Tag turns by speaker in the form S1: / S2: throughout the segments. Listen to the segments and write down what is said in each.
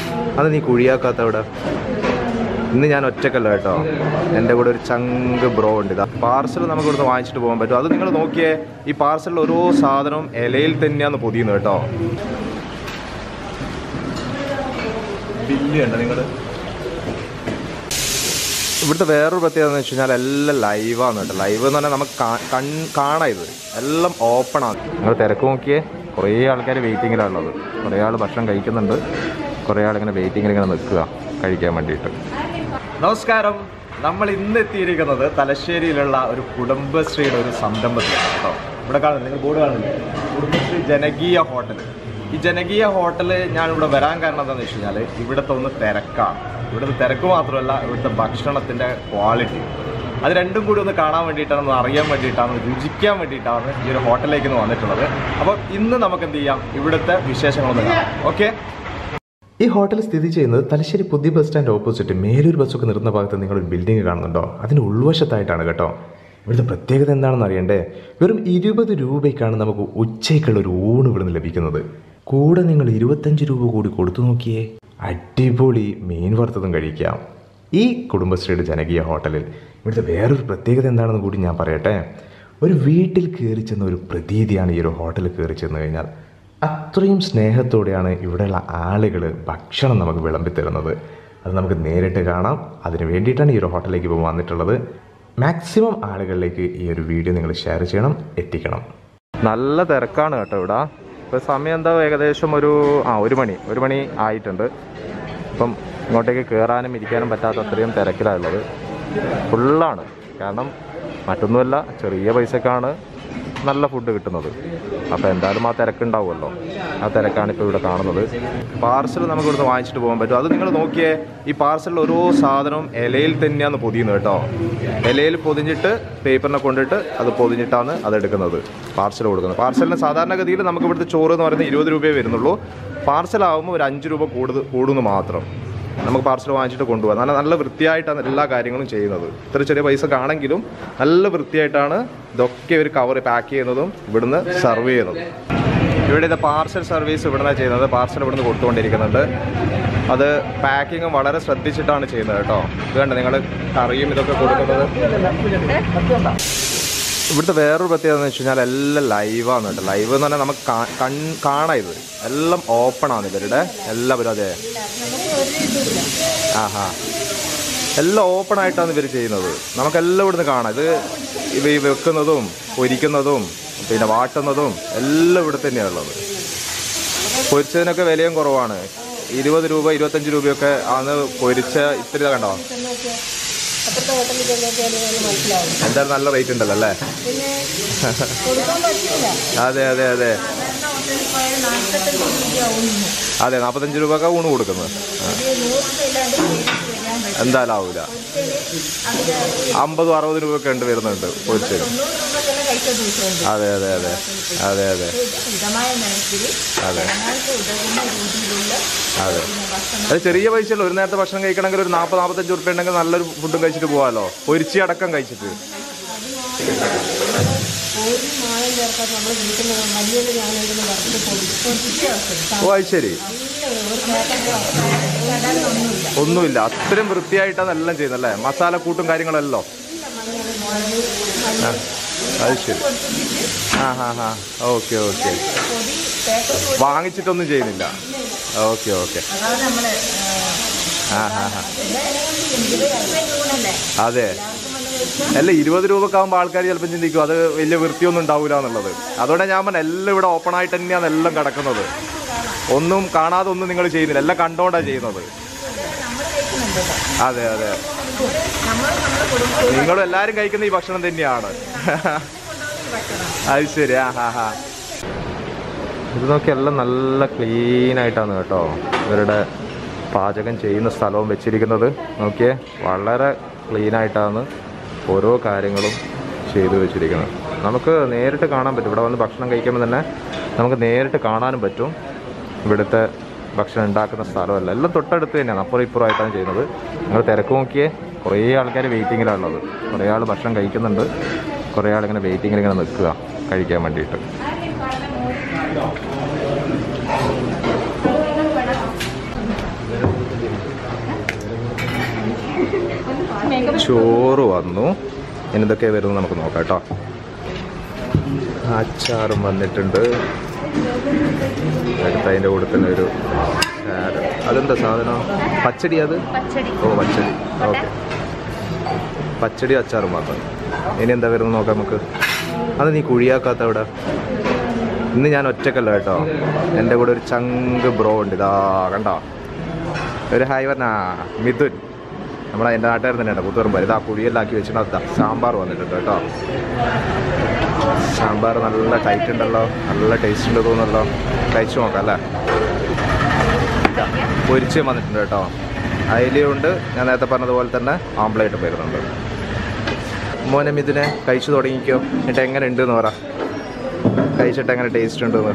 S1: അത് നീ കുഴിയാക്കാത്ത അവിടെ ഇന്ന് ഞാൻ ഒറ്റക്കല്ല കേട്ടോ എൻ്റെ കൂടെ ഒരു ചങ്ക് ബ്രോ ഉണ്ട് ഇതാ പാർസൽ നമുക്ക് ഇവിടുന്ന് വാങ്ങിച്ചിട്ട് പോകാൻ പറ്റും അത് നിങ്ങൾ നോക്കിയേ ഈ പാർസലിൽ ഓരോ സാധനവും ഇലയിൽ തന്നെയാണ് പൊതിയുന്നത് കേട്ടോ ബില്ല് ഉണ്ട് നിങ്ങൾ ഇവിടുത്തെ വേറൊരു പ്രത്യേകത എന്ന് വെച്ച് കഴിഞ്ഞാൽ എല്ലാം ലൈവാണ് കേട്ടോ ലൈവ് എന്ന് പറഞ്ഞാൽ നമുക്ക് കാ- കൺ കാണാം ഇത് എല്ലാം ഓപ്പൺ ആണ് നിങ്ങൾ തിരക്ക് നോക്കിയേ കുറേ ആൾക്കാർ വെയിറ്റിങ്ങിലാണുള്ളത് കുറേ ആൾ ഭക്ഷണം കഴിക്കുന്നുണ്ട് കുറേ ആളിങ്ങനെ വെയിറ്റിങ്ങിൽ ഇങ്ങനെ നിൽക്കുക കഴിക്കാൻ വേണ്ടിയിട്ട് നമസ്കാരം നമ്മൾ ഇന്ന് എത്തിയിരിക്കുന്നത് തലശ്ശേരിയിലുള്ള ഒരു കുടുംബശ്രീയുടെ ഒരു സംരംഭത്തിലാണ് കേട്ടോ ഇവിടെ കാണുന്നത് നിങ്ങൾ ബോർഡ് കാണുന്നില്ലേ കുടുംബശ്രീ ജനകീയ ഹോട്ടൽ ഈ ജനകീയ ഹോട്ടൽ ഞാൻ ഇവിടെ വരാൻ കാരണം എന്താണെന്ന് വെച്ച് കഴിഞ്ഞാൽ ഇവിടുത്തെ ഒന്ന് തിരക്കാണ് ഇവിടുത്തെ തിരക്ക് മാത്രമല്ല ഇവിടുത്തെ ഭക്ഷണത്തിൻ്റെ ക്വാളിറ്റി അത് രണ്ടും കൂടി ഒന്ന് കാണാൻ വേണ്ടിയിട്ടാണ് ഒന്ന് അറിയാൻ വേണ്ടിയിട്ടാണ് ഒന്ന് രുചിക്കാൻ വേണ്ടിയിട്ടാണ് ഈ ഒരു ഹോട്ടലിലേക്ക് ഒന്ന് വന്നിട്ടുള്ളത് അപ്പോൾ ഇന്ന് നമുക്ക് എന്ത് ചെയ്യാം ഇവിടുത്തെ വിശേഷങ്ങളൊന്ന് കാണാം ഓക്കെ ഈ ഹോട്ടൽ സ്ഥിതി ചെയ്യുന്നത് തലശ്ശേരി പുതിയ ബസ് സ്റ്റാൻഡ് ഓപ്പോസിറ്റ് മേലൂർ ബസ്സൊക്കെ നിർത്തുന്ന ഭാഗത്ത് നിങ്ങൾ ഒരു ബിൽഡിംഗ് കാണുന്നുണ്ടോ അതിന് ഉൾവശത്തായിട്ടാണ് കേട്ടോ ഇവിടുത്തെ പ്രത്യേകത എന്താണെന്ന് അറിയണ്ടേ വെറും ഇരുപത് രൂപയ്ക്കാണ് നമുക്ക് ഉച്ചയ്ക്കുള്ള ഒരു ഊണ് ഇവിടുന്ന് ലഭിക്കുന്നത് കൂടെ നിങ്ങൾ ഇരുപത്തഞ്ച് രൂപ കൂടി കൊടുത്തു നോക്കിയേ അടിപൊളി മീൻ വറുത്തതും കഴിക്കാം ഈ കുടുംബശ്രീയുടെ ജനകീയ ഹോട്ടലിൽ ഇവിടുത്തെ വേറൊരു പ്രത്യേകത എന്താണെന്ന് കൂടി ഞാൻ പറയട്ടെ ഒരു വീട്ടിൽ കയറി ചെന്ന ഒരു പ്രതീതിയാണ് ഈ ഒരു ഹോട്ടലിൽ കയറി ചെന്ന് കഴിഞ്ഞാൽ അത്രയും സ്നേഹത്തോടെയാണ് ഇവിടെയുള്ള ആളുകൾ ഭക്ഷണം നമുക്ക് വിളമ്പി തരുന്നത് അത് നമുക്ക് നേരിട്ട് കാണാം അതിന് വേണ്ടിയിട്ടാണ് ഈ ഒരു ഹോട്ടലിലേക്ക് ഇപ്പോൾ വന്നിട്ടുള്ളത് മാക്സിമം ആളുകളിലേക്ക് ഈ ഒരു വീഡിയോ നിങ്ങൾ ഷെയർ ചെയ്യണം എത്തിക്കണം നല്ല തിരക്കാണ് കേട്ടോ ഇവിടെ ഇപ്പോൾ സമയം എന്താ ഏകദേശം ഒരു ആ ഒരു മണി ഒരു മണി ആയിട്ടുണ്ട് ഇപ്പം ഇങ്ങോട്ടേക്ക് കയറാനും ഇരിക്കാനും പറ്റാത്ത അത്രയും തിരക്കിലാണുള്ളത് ഫുള്ളാണ് കാരണം മറ്റൊന്നുമല്ല ചെറിയ പൈസക്കാണ് നല്ല ഫുഡ് കിട്ടുന്നത് അപ്പോൾ എന്തായാലും ആ തിരക്കുണ്ടാവുമല്ലോ ആ തിരക്കാണ് ഇപ്പോൾ ഇവിടെ കാണുന്നത് പാർസൽ നമുക്ക് ഇവിടുന്ന് വാങ്ങിച്ചിട്ട് പോകാൻ പറ്റും അത് നിങ്ങൾ നോക്കിയേ ഈ പാർസലിൽ ഓരോ സാധനവും ഇലയിൽ തന്നെയാണ് പൊതിയുന്നത് കേട്ടോ ഇലയിൽ പൊതിഞ്ഞിട്ട് പേപ്പറിനെ കൊണ്ടിട്ട് അത് പൊതിഞ്ഞിട്ടാണ് അത് എടുക്കുന്നത് പാർസൽ കൊടുക്കുന്നത് പാർസലിന് സാധാരണഗതിയിൽ നമുക്ക് ഇവിടുത്തെ ചോറ് എന്ന് പറയുന്നത് ഇരുപത് രൂപയേ വരുന്നുള്ളൂ പാർസലാകുമ്പോൾ ഒരു അഞ്ച് രൂപ കൂടുതൽ കൂടുന്നു മാത്രം നമുക്ക് പാർസൽ വാങ്ങിച്ചിട്ട് കൊണ്ടുപോകാം നല്ല നല്ല വൃത്തിയായിട്ടാണ് എല്ലാ കാര്യങ്ങളും ചെയ്യുന്നത് ഇത്ര ചെറിയ പൈസ ആണെങ്കിലും നല്ല വൃത്തിയായിട്ടാണ് ഇതൊക്കെ ഒരു കവർ പാക്ക് ചെയ്യുന്നതും ഇവിടുന്ന് സർവ് ചെയ്യുന്നതും ഇവിടെ ഇത് പാർസൽ സർവീസ് ഇവിടുന്ന് ചെയ്യുന്നത് പാർസൽ ഇവിടുന്ന് കൊടുത്തുകൊണ്ടിരിക്കുന്നുണ്ട് അത് പാക്കിങ്ങും വളരെ ശ്രദ്ധിച്ചിട്ടാണ് ചെയ്യുന്നത് കേട്ടോ ഇത് കണ്ട നിങ്ങൾ കറിയും ഇതൊക്കെ കൊടുക്കുന്നത് ഇവിടുത്തെ വേറൊരു പ്രത്യേകത എന്ന് വെച്ച് കഴിഞ്ഞാൽ എല്ലാം ലൈവാണ് കേട്ടോ ലൈവ് എന്ന് പറഞ്ഞാൽ നമുക്ക് കാ- കൺ കാണാം ഇത് എല്ലാം ഓപ്പൺ ആണ് ഇവരുടെ എല്ലാവരും അതെ ആഹാ എല്ലാം ഓപ്പൺ ആയിട്ടാണ് ഇവർ ചെയ്യുന്നത് നമുക്കെല്ലാം ഇവിടുന്ന് കാണാം ഇത് ഇവ ഈ വെക്കുന്നതും പൊരിക്കുന്നതും പിന്നെ വാട്ടുന്നതും എല്ലാം ഇവിടെ തന്നെയാണ് ഉള്ളത് പൊരിച്ചതിനൊക്കെ വിലയും കുറവാണ് ഇരുപത് രൂപ ഇരുപത്തഞ്ച് രൂപയൊക്കെ ആണ് പൊരിച്ച ഇത്തിരി കണ്ടോ
S2: അപ്പുറത്തെ ഹോട്ടലിൽ ചെന്നൊക്കെയാണ് മനസ്സിലാവും
S1: എന്തായാലും നല്ല റേറ്റ് ഉണ്ടല്ലോ അല്ലേ
S2: പിന്നെ കൊടുക്കാൻ പറ്റില്ല
S1: അതെ അതെ അതെ
S2: സാധാരണ ഹോട്ടലിൽ പോയാൽ നാൽപ്പത്തഞ്ച് രൂപയാവും ഇന്ന്.
S1: അതെ നാൽപ്പത്തഞ്ച് രൂപക്ക് ഊണ് കൊടുക്കുന്നത്
S2: ഒരു നൂറ് രൂപ ഇല്ലാണ്ട് മേടിച്ച് വരാൻ പറ്റും
S1: എന്തായാലും ആവൂല
S2: അതിന്
S1: അമ്പതും അറുപത് രൂപയൊക്കെ ഉണ്ട് വരുന്നുണ്ട് പൊരിച്ചത്
S2: തൊണ്ണൂറ് രൂപക്കെല്ലാം കഴിച്ച ദിവസമുണ്ട്
S1: അതെ അതെ അതെ അതെ അതെ
S2: മിതമായ നിരക്കിൽ
S1: അതെ.
S2: ജനങ്ങൾക്ക് ഉതകുന്ന രീതിയിലുള്ള
S1: അതെ
S2: പിന്നെ ഭക്ഷണം
S1: അത് ചെറിയ പൈസയുള്ളൂ ഒരു നേരത്തെ ഭക്ഷണം കഴിക്കണമെങ്കിൽ ഒരു നാൽപ്പത് നാൽപ്പത്തഞ്ച് ഉറുപ്പ്യ ഉണ്ടെങ്കിൽ നല്ലൊരു ഫുഡും കഴിച്ചിട്ട് പോകാമല്ലോ പൊരിച്ചി അടക്കം കഴിച്ചിട്ട്
S2: ഒരു മായം ചേർക്കാതെ നമ്മൾ വീട്ടിൽ നിന്ന് മല്ലിയിൽ ഞാനിരുന്ന് വറുത്ത് പൊടിച്ച്
S1: ഓ അത് ശരി
S2: ഒരു കടലൊന്നുമില്ല
S1: ഒന്നുമില്ല അത്രയും വൃത്തിയായിട്ടാണ് എല്ലാം ചെയ്യുന്നത് അല്ലേ മസാലക്കൂട്ടും കാര്യങ്ങളെല്ലാം ആ, അത് ശരി ആ ഹാ ഹാ ഓക്കെ ഓക്കെ
S2: പൊടി പേപ്പർ
S1: വാങ്ങിച്ചിട്ടൊന്നും ചെയ്യുന്നില്ല ഓക്കെ ഓക്കെ
S2: അതാണ് നമ്മള്
S1: ആ ഹാ ഹാ
S2: ഊണല്ലേ
S1: അതെ അല്ല ഇരുപത് രൂപക്കാകുമ്പോൾ ആൾക്കാർ ചിലപ്പോൾ ചിന്തിക്കും അത് വലിയ വൃത്തിയൊന്നും ഉണ്ടാവില്ല എന്നുള്ളത് അതുകൊണ്ടാണ് ഞാൻ പറഞ്ഞത് എല്ലാം ഇവിടെ ഓപ്പൺ ആയിട്ട് തന്നെയാണ് എല്ലാം കിടക്കുന്നത് ഒന്നും കാണാതെ ഒന്നും നിങ്ങൾ ചെയ്യുന്നില്ല എല്ലാം കണ്ടോണ്ടാണ് ചെയ്യുന്നത് അതെ അതെ
S2: നമ്മൾ നമ്മുടെ കുടുംബം
S1: നിങ്ങളും എല്ലാവരും കഴിക്കുന്ന ഈ ഭക്ഷണം തന്നെയാണ് അത് ശരി ആ ഹാ ഹാ ഇത് നോക്കി എല്ലാം നല്ല ക്ലീൻ ആയിട്ടാണ് കേട്ടോ ഇവരുടെ പാചകം ചെയ്യുന്ന സ്ഥലവും വെച്ചിരിക്കുന്നത് നോക്കിയേ വളരെ ക്ലീൻ ആയിട്ടാണ് ഓരോ കാര്യങ്ങളും ചെയ്തു വെച്ചിരിക്കുന്നത് നമുക്ക് നേരിട്ട് കാണാൻ പറ്റും ഇവിടെ വന്ന് ഭക്ഷണം കഴിക്കുമ്പോൾ തന്നെ നമുക്ക് നേരിട്ട് കാണാനും പറ്റും ഇവിടുത്തെ ഭക്ഷണം ഉണ്ടാക്കുന്ന സ്ഥലമല്ല എല്ലാം തൊട്ടടുത്ത് തന്നെയാണ് അപ്പുറം ഇപ്പുറം ആയിട്ടാണ് ചെയ്യുന്നത് നിങ്ങൾ തിരക്ക് നോക്കിയേ കുറേ ആൾക്കാർ വെയിറ്റിങ്ങിലാണുള്ളത് കുറേ ആൾ ഭക്ഷണം കഴിക്കുന്നുണ്ട് കുറേ ആളിങ്ങനെ വെയിറ്റിങ്ങിൽ ഇങ്ങനെ നിൽക്കുക കഴിക്കാൻ വേണ്ടിയിട്ട് ചോറ് വന്നു ഇനി എന്തൊക്കെ വരുന്നത് നമുക്ക് നോക്കാം കേട്ടോ അച്ചാറും വന്നിട്ടുണ്ട് അടുത്ത അതിൻ്റെ കൂടെ തന്നെ ഒരു സാലഡ് അതെന്താ സാധനം പച്ചടി അത്
S3: പച്ചടി
S1: ഓ പച്ചടി ഓക്കെ പച്ചടി അച്ചാറും മാത്രം ഇനി എന്താ വരുന്നത് നോക്കാം നമുക്ക് അത് നീ കുഴിയാക്കാത്ത അവിടെ ഇന്ന് ഞാൻ ഒറ്റക്കല്ല കേട്ടോ എൻ്റെ കൂടെ ഒരു ചങ്ക് ബ്രോ ഉണ്ട് ഇതാ കണ്ടോ ഒരു ഹായ് പറഞ്ഞ മിഥുൻ നമ്മളെ എൻ്റെ നാട്ടുകാരൻ തന്നെ കേട്ടോ പുത്തൂറുമ്പോൾ ഇതാ കുഴിയെല്ലാം ആക്കി വെച്ചിട്ട് അതാ സാമ്പാർ വന്നിട്ടുണ്ട് കേട്ടോ സാമ്പാർ നല്ല ടൈറ്റ് ഉണ്ടല്ലോ നല്ല ടേസ്റ്റ് ഉണ്ട് തോന്നുന്നല്ലോ കഴിച്ചു നോക്കാം അല്ലേ ഇതാ, പൊരിച്ച് വന്നിട്ടുണ്ട് കേട്ടോ അയിലുണ്ട് ഞാൻ നേരത്തെ പറഞ്ഞതുപോലെ തന്നെ ആംപ്ലേറ്റ് വരുന്നുണ്ട് മോനെ ഇതിനെ കഴിച്ചു തുടങ്ങിക്കോ എന്നിട്ട് എങ്ങനെ ഉണ്ട് എന്ന് പറ കഴിച്ചിട്ട് എങ്ങനെ ടേസ്റ്റ് ഉണ്ടെന്ന്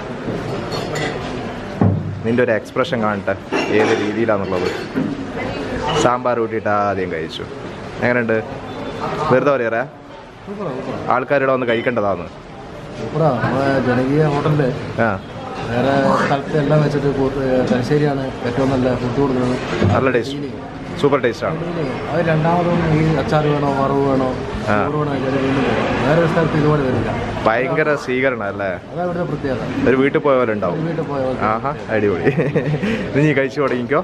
S1: നിന്റെ ഒരു എക്സ്പ്രഷൻ കാണട്ടെ ഏത് രീതിയിലാണെന്നുള്ളത് സാമ്പാർ കൂട്ടിയിട്ട് ആദ്യം കഴിച്ചു എങ്ങനെയുണ്ട് വെറുതെ പറയാ ആൾക്കാരിവിടെ വന്ന് കഴിക്കേണ്ടതാന്ന്
S4: ഇവിടെ നമ്മുടെ ജനകീയ ഹോട്ടലിൽ
S1: ആ
S4: വേറെ സ്ഥലത്ത് എല്ലാം വെച്ചിട്ട് കൂട്ട് തലശ്ശേരിയാണ് ഏറ്റവും നല്ല ഫുഡ് കൊടുക്കുന്നത്
S1: നല്ല ടേസ്റ്റ് സൂപ്പർ ടേസ്റ്റ് ആണ്
S4: അത് രണ്ടാമതും ഈ അച്ചാർ വേണോ വറവ് വേണോ
S1: ആ.
S4: ചോറ് വേണോ ഇതിൽ വീണ്ടും വരും വേറെ ഒരു സ്ഥലത്ത് ഇതുപോലെ വരില്ല
S1: ഭയങ്കര സ്വീകരണം അല്ലേ
S4: അതാ ഇവിടുത്തെ പ്രത്യേകത
S1: ഒരു വീട്ടിൽ പോയ പോലെ ഉണ്ടാവും
S4: വീട്ടിൽ പോയാൽ
S1: ആഹാ അടിപൊളി ഇത് നീ കഴിച്ചു തുടങ്ങിക്കോ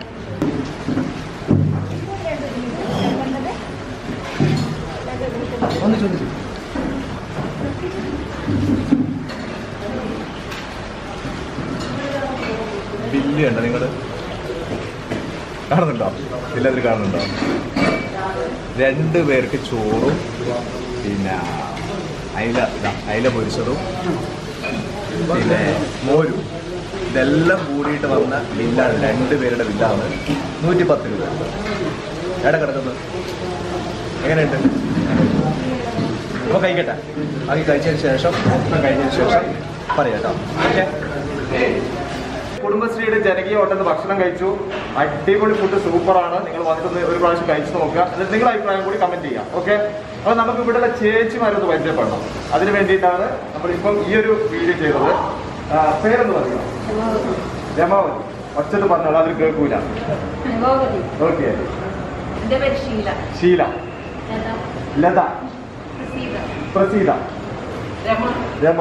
S4: ഒന്ന് ചോദിച്ചു
S1: ബില്ല് ഉണ്ട് നിങ്ങൾ കാണുന്നുണ്ടോ ബില്ല് അതിൽ കാണുന്നുണ്ടോ രണ്ട് പേർക്ക് ചോറും പിന്നെ അയില ഇതാ, അയില പൊരിച്ചതും പിന്നെ മോരും ഇതെല്ലാം കൂടിയിട്ട് വന്ന ബില്ലാണ് രണ്ട് പേരുടെ ബില്ലാണ് നൂറ്റി പത്ത് രൂപ എവിടെ കിടക്കുന്നത് എങ്ങനെയുണ്ട് അപ്പോൾ കഴിക്കട്ടെ അത് കഴിച്ചതിന് ശേഷം ഭക്ഷണം കഴിച്ചതിന് ശേഷം പറയാം കേട്ടോ ഓക്കെ കുടുംബശ്രീയുടെ ജനകീയ ഹോട്ടലിൽ ഭക്ഷണം കഴിച്ചു അടിപൊളി ഫുഡ് സൂപ്പറാണ് നിങ്ങൾ വന്നിട്ടൊന്ന് ഒരു പ്രാവശ്യം കഴിച്ചു നോക്കുക എന്നിട്ട് നിങ്ങളുടെ അഭിപ്രായം കൂടി കമന്റ് ചെയ്യാം ഓക്കെ അപ്പോൾ നമുക്ക് ഇവിടെയുള്ള ചേച്ചിമാരൊന്ന് പരിചയപ്പെടണം അതിന് വേണ്ടിയിട്ടാണ് നമ്മളിപ്പം ഈ ഒരു വീഡിയോ ചെയ്തത് ആ, പേരെന്ന് പറയുക രമാവതി ഒച്ചത് പറഞ്ഞോളൂ അതിൽ കേൾക്കൂല
S3: ഗോപതി
S1: ഓക്കെ
S3: എന്റെ പേര് ഷീല
S1: ശീല
S3: ഏതാ?
S1: ലത
S3: പ്രസീത
S1: പ്രസീത
S3: രമ
S1: രമ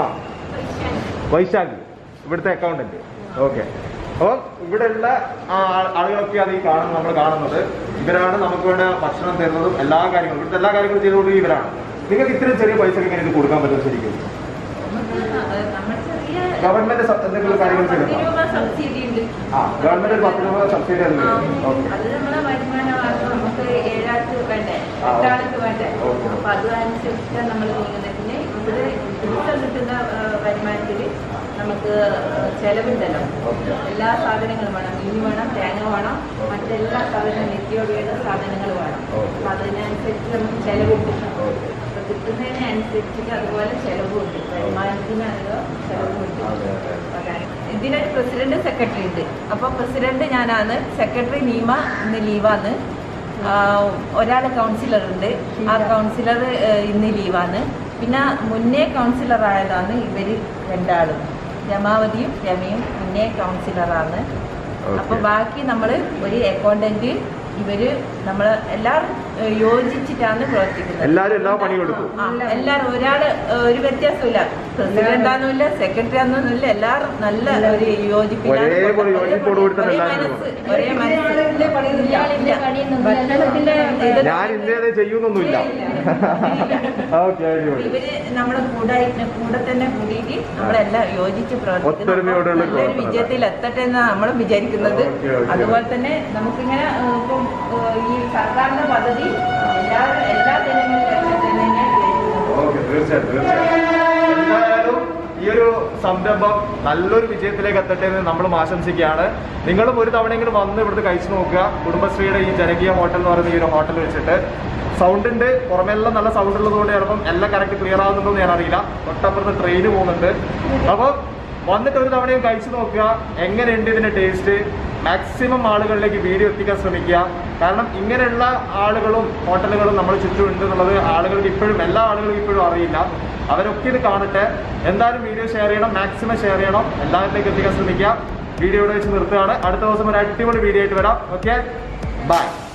S1: വൈശാഖ് ഇവിടുത്തെ അക്കൗണ്ടന്റ് ഓക്കെ അപ്പോൾ ഇവിടെയുള്ള ആ ആൾ- ആളുകളൊക്കെയാണ് ഈ കാണുന്നത് നമ്മൾ കാണുന്നത് ഇവരാണ് നമുക്ക് വേണ്ട ഭക്ഷണം തരുന്നതും എല്ലാ കാര്യങ്ങളും ഇവിടുത്തെ എല്ലാ കാര്യങ്ങളും ചെയ്തുകൊണ്ട് ഇവരാണ് നിങ്ങൾക്ക് ഇത്രയും ചെറിയ പൈസ എങ്ങനെ ഇത് കൊടുക്കാൻ പറ്റും ശരിക്കും
S3: നമുക്ക് അത് നമ്മൾ ചെറിയ
S1: ഗവൺമെന്റ് സ- എന്തെങ്കിലും കാര്യങ്ങൾ
S3: പത്ത്
S1: ചെയ്യുന്നുണ്ടോ
S3: രൂപ സബ്സിഡി ഉണ്ട്
S1: ആ ഗവൺമെന്റ് ഒരു പത്ത് രൂപ സബ്സിഡി
S3: ആ,
S1: ഓക്കെ
S3: അത് നമ്മളെ വരുമാനമാകുമ്പോൾ നമുക്ക് ഏഴാൾക്ക് വേണ്ടേ
S1: ആ, ഓക്കേ.
S3: എട്ടാൾക്ക് വേണ്ടേ
S1: ഓക്കേ.
S3: അപ്പൊ അതനുസരിച്ചാണ് നമ്മൾ നീങ്ങുന്നത് പിന്നെ ഇവിടെ ദിവസം കിട്ടുന്ന വരുമാനത്തിൽ നമുക്ക് ചെലവുണ്ടല്ലോ
S1: ഓക്കേ.
S3: എല്ലാ സാധനങ്ങളും വേണം മീൻ വേണം തേങ്ങ വേണം മറ്റെല്ലാ സാധനവും നിത്യോപയോഗ സാധനങ്ങൾ വേണം
S1: ഓക്കേ.
S3: അപ്പൊ അതിനനുസരിച്ച് നമുക്ക് ചെലവുണ്ട്
S1: ഓക്കേ.
S3: അപ്പൊ കിട്ടുന്നതിനനുസരിച്ചിട്ട് അതുപോലെ ചെലവുണ്ട് വരുമാനത്തിന് അധികം ചെലവുണ്ട്
S1: അതെ, അതെ.
S3: അതാണ്. ഇതിനൊരു പ്രസിഡന്റ് സെക്രട്ടറി ഉണ്ട് അപ്പോൾ പ്രസിഡന്റ് ഞാനാണ് സെക്രട്ടറി നീമ ഇന്ന് ലീവാണ് ഒരാൾ കൗൺസിലർ ഉണ്ട് ആ കൗൺസിലർ ഇന്ന് ലീവാണ് പിന്നെ മുന്നേ കൗൺസിലർ ആയതാണ് ഇവർ രണ്ടാളും രമാവതിയും രമയും മുന്നേ കൗൺസിലറാണ്
S1: Okay.
S3: അപ്പോൾ ബാക്കി നമ്മൾ ഒരു അക്കൗണ്ടന്റ് ഇവര് നമ്മൾ എല്ലാവരും ഏഹ്, യോജിച്ചിട്ടാണ് പ്രവർത്തിക്കുന്നത്
S1: എല്ലാവരും എല്ലാ പണിയും എടുക്കും
S3: ആ, എല്ലാരും ഒരാള് ഏഹ്, ഒരു വ്യത്യാസമില്ല പ്രസിഡന്റ് ആണെന്നില്ല സെക്രട്ടറി ആണെന്നില്ല എല്ലാവരും നല്ല ഒരു യോജിപ്പിലാണ്
S1: ഒരേപോലെ യോജിപ്പോടുകൂടി തന്നെ
S3: ഒരേ
S1: എല്ലാവരും
S3: മനസ്സ്, ഒരേ മനസ്സ്. ഭക്ഷണത്തിന്റെ ഇത്
S1: ഞാൻ ഇന്നേതെ ചെയ്യുന്നൊന്നുമില്ല ഓക്കെ അടിപൊളി
S3: ഇവര് നമ്മുടെ കൂടെ കൂടെ തന്നെ കൂടിയിട്ട് നമ്മളെല്ലാം യോജിച്ച് പ്രവർത്തിക്കുന്നു
S1: ഒത്തൊരുമയോടെയുള്ള
S3: അപ്പോൾ നല്ലൊരു
S1: പ്രവർത്തനം.
S3: വിജയത്തിൽ എത്തട്ടെ എന്നാണ് നമ്മൾ വിചാരിക്കുന്നത്
S1: ഓക്കേ, ഓക്കേ.
S3: അതുപോലെ തന്നെ നമുക്കിങ്ങനെ ഏഹ്, ഇപ്പം ഏഹ്, ഈ സർക്കാരിന്റെ പദ്ധതി എല്ലാവരും എല്ലാ ജനങ്ങളിലും എത്തട്ടെ എന്ന് തന്നെയാണ് വിചാരിക്കുന്നത്
S1: ഓക്കെ തീർച്ചയായും തീർച്ചയായും എന്തായാലും ഈ ഒരു സംരംഭം നല്ലൊരു വിജയത്തിലേക്ക് എത്തട്ടെ എന്ന് നമ്മളും ആശംസിക്കുകയാണ് നിങ്ങളും ഒരു തവണയെങ്കിലും വന്ന് ഇവിടുത്തെ കഴിച്ചു നോക്കുക കുടുംബശ്രീയുടെ ഈ ജനകീയ ഹോട്ടൽ എന്ന് പറയുന്ന ഈ ഒരു ഹോട്ടൽ വെച്ചിട്ട് സൗണ്ടിന്റെ പുറമെല്ലാം നല്ല സൗണ്ട് ഉള്ളതുകൊണ്ട് ചിലപ്പം എല്ലാം കറക്റ്റ് ക്ലിയർ ആവുന്നുണ്ടോ എന്ന് ഞാൻ അറിയില്ല തൊട്ടപ്പുറത്ത് ട്രെയിൻ പോകുന്നുണ്ട് അപ്പോൾ വന്നിട്ട് ഒരു തവണയും കഴിച്ചു നോക്കുക എങ്ങനെയുണ്ട് ഇതിന്റെ ടേസ്റ്റ് മാക്സിമം ആളുകളിലേക്ക് വീഡിയോ എത്തിക്കാൻ ശ്രമിക്കുക കാരണം ഇങ്ങനെയുള്ള ആളുകളും ഹോട്ടലുകളും നമ്മൾ ചുറ്റും ഉണ്ട് എന്നുള്ളത് ആളുകൾക്ക് ഇപ്പോഴും എല്ലാ ആളുകൾക്കും ഇപ്പോഴും അറിയില്ല അവരൊക്കെ ഇത് കാണട്ടെ എന്തായാലും വീഡിയോ ഷെയർ ചെയ്യണം മാക്സിമം ഷെയർ ചെയ്യണം എല്ലാവരിലേക്ക് എത്തിക്കാൻ ശ്രമിക്കുക വീഡിയോ ഇവിടെ വെച്ച് നിർത്തുകയാണ് അടുത്ത ദിവസം ഒരു അടിപൊളി വീഡിയോ ആയിട്ട് വരാം ഓക്കെ ബൈ